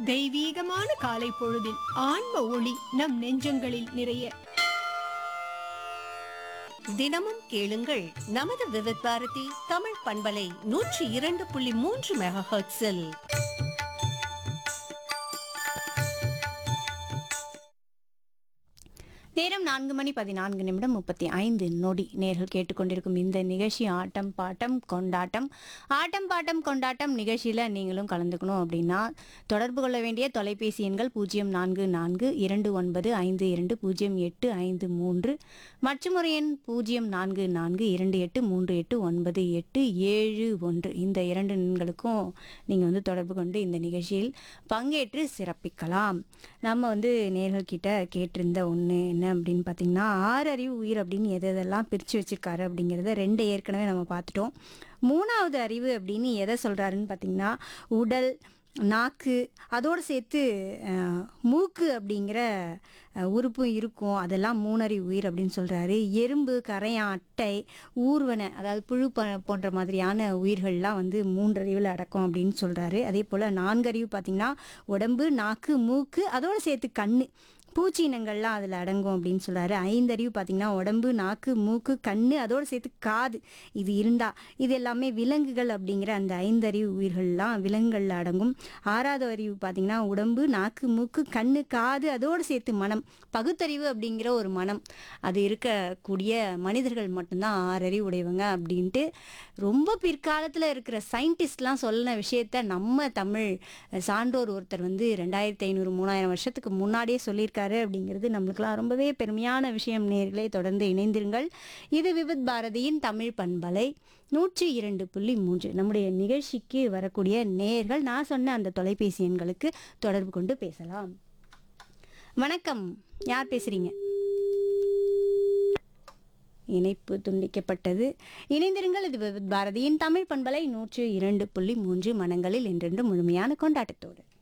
தெய்வீகமான காலை பொழுதில் ஆன்ம ஒளி நம் நெஞ்சங்களில் நிறைய தினமும் கேளுங்கள் நமது விவித் பாரதி தமிழ் பண்பலை நூற்றி இரண்டு புள்ளி மூன்று மெகா ஹெர்ட்ஸில் நேரம் நான்கு மணி பதினான்கு நிமிடம் முப்பத்தி ஐந்து நொடி நேர்கள் கேட்டுக்கொண்டிருக்கும் இந்த நிகழ்ச்சி ஆட்டம் பாட்டம் கொண்டாட்டம் ஆட்டம் பாட்டம் கொண்டாட்டம் நிகழ்ச்சியில் நீங்களும் கலந்துக்கணும் அப்படின்னா தொடர்பு கொள்ள வேண்டிய தொலைபேசி எண்கள் பூஜ்ஜியம் நான்கு நான்கு இரண்டு ஒன்பது ஐந்து இரண்டு பூஜ்ஜியம் எட்டு ஐந்து மூன்று மற்றும் ஒரு எண் பூஜ்ஜியம் நான்கு நான்கு இரண்டு எட்டு மூன்று எட்டு ஒன்பது எட்டு ஏழு ஒன்று இந்த இரண்டு எண்களுக்கும் நீங்கள் வந்து தொடர்பு கொண்டு இந்த நிகழ்ச்சியில் பங்கேற்று சிறப்பிக்கலாம் நம்ம வந்து நேர்கள்கிட்ட கேட்டிருந்த ஒன்று என்ன அப்படின்னு பார்த்தீங்கன்னா ஆறு அறிவு உயிர் அப்படின்னு எது எதெல்லாம் பிரித்து வச்சிருக்காரு அப்படிங்கிறத ரெண்டு ஏற்கனவே நம்ம பார்த்துட்டோம் மூணாவது அறிவு அப்படின்னு எதை சொல்கிறாருன்னு பார்த்தீங்கன்னா உடல் நாக்கு அதோடு சேர்த்து அஹ், மூக்கு அப்படிங்கிற அஹ், உறுப்பும் இருக்கும் அதெல்லாம் மூணறிவு உயிர் அப்படின்னு சொல்கிறாரு எறும்பு கரையான் அட்டை ஊர்வன அதாவது புழு ப போன்ற மாதிரியான உயிர்கள்லாம் வந்து மூன்றறிவில் அடக்கம் அப்படின்னு சொல்கிறாரு அதே போல் நான்கறிவு பார்த்திங்கன்னா உடம்பு நாக்கு மூக்கு அதோடு சேர்த்து கண்ணு பூச்சி இனங்கள்லாம் அதில் அடங்கும் அப்படின்னு சொல்கிறாரு ஐந்தறிவு பார்த்திங்கன்னா உடம்பு நாக்கு மூக்கு கண்ணு அதோடு சேர்த்து காது இது இருந்தா இது எல்லாமே விலங்குகள் அப்படிங்கிற அந்த ஐந்தறிவு உயிர்கள்லாம் விலங்குகளில் அடங்கும் ஆறாவது அறிவு பார்த்திங்கன்னா உடம்பு நாக்கு மூக்கு கண்ணு காது அதோடு சேர்த்து மனம் பகுத்தறிவு அப்படிங்கிற ஒரு மனம் அது இருக்கக்கூடிய மனிதர்கள் மட்டும்தான் ஆறறிவு உடையவங்க அப்படின்ட்டு ரொம்ப பிற்காலத்தில் இருக்கிற சயின்டிஸ்ட்லாம் சொன்ன விஷயத்த நம்ம தமிழ் சான்றோர் ஒருத்தர் வந்து ரெண்டாயிரத்தி ஐநூறு மூணாயிரம் வருஷத்துக்கு முன்னாடியே சொல்லியிருக்காரு அப்படிங்கிறது நம்மளுக்கெல்லாம் ரொம்பவே பெருமையான விஷயம் நேர்களே தொடர்ந்து இணைந்திருங்கள் இது விவித் பாரதியின் தமிழ் பண்பலை நூற்றி இரண்டு புள்ளி மூன்று நம்முடைய நிகழ்ச்சிக்கு வரக்கூடிய நேர்கள் நான் சொன்ன அந்த தொலைபேசி எண்களுக்கு தொடர்பு கொண்டு பேசலாம் வணக்கம் யார் பேசுறீங்க இணைப்பு துண்டிக்கப்பட்டது இணைந்திருங்கள் இது விவித் பாரதியின் தமிழ் பண்பலை நூற்று இரண்டு புள்ளி மூன்று மனங்களில் என்றென்று முழுமையான கொண்டாட்டத்தோடு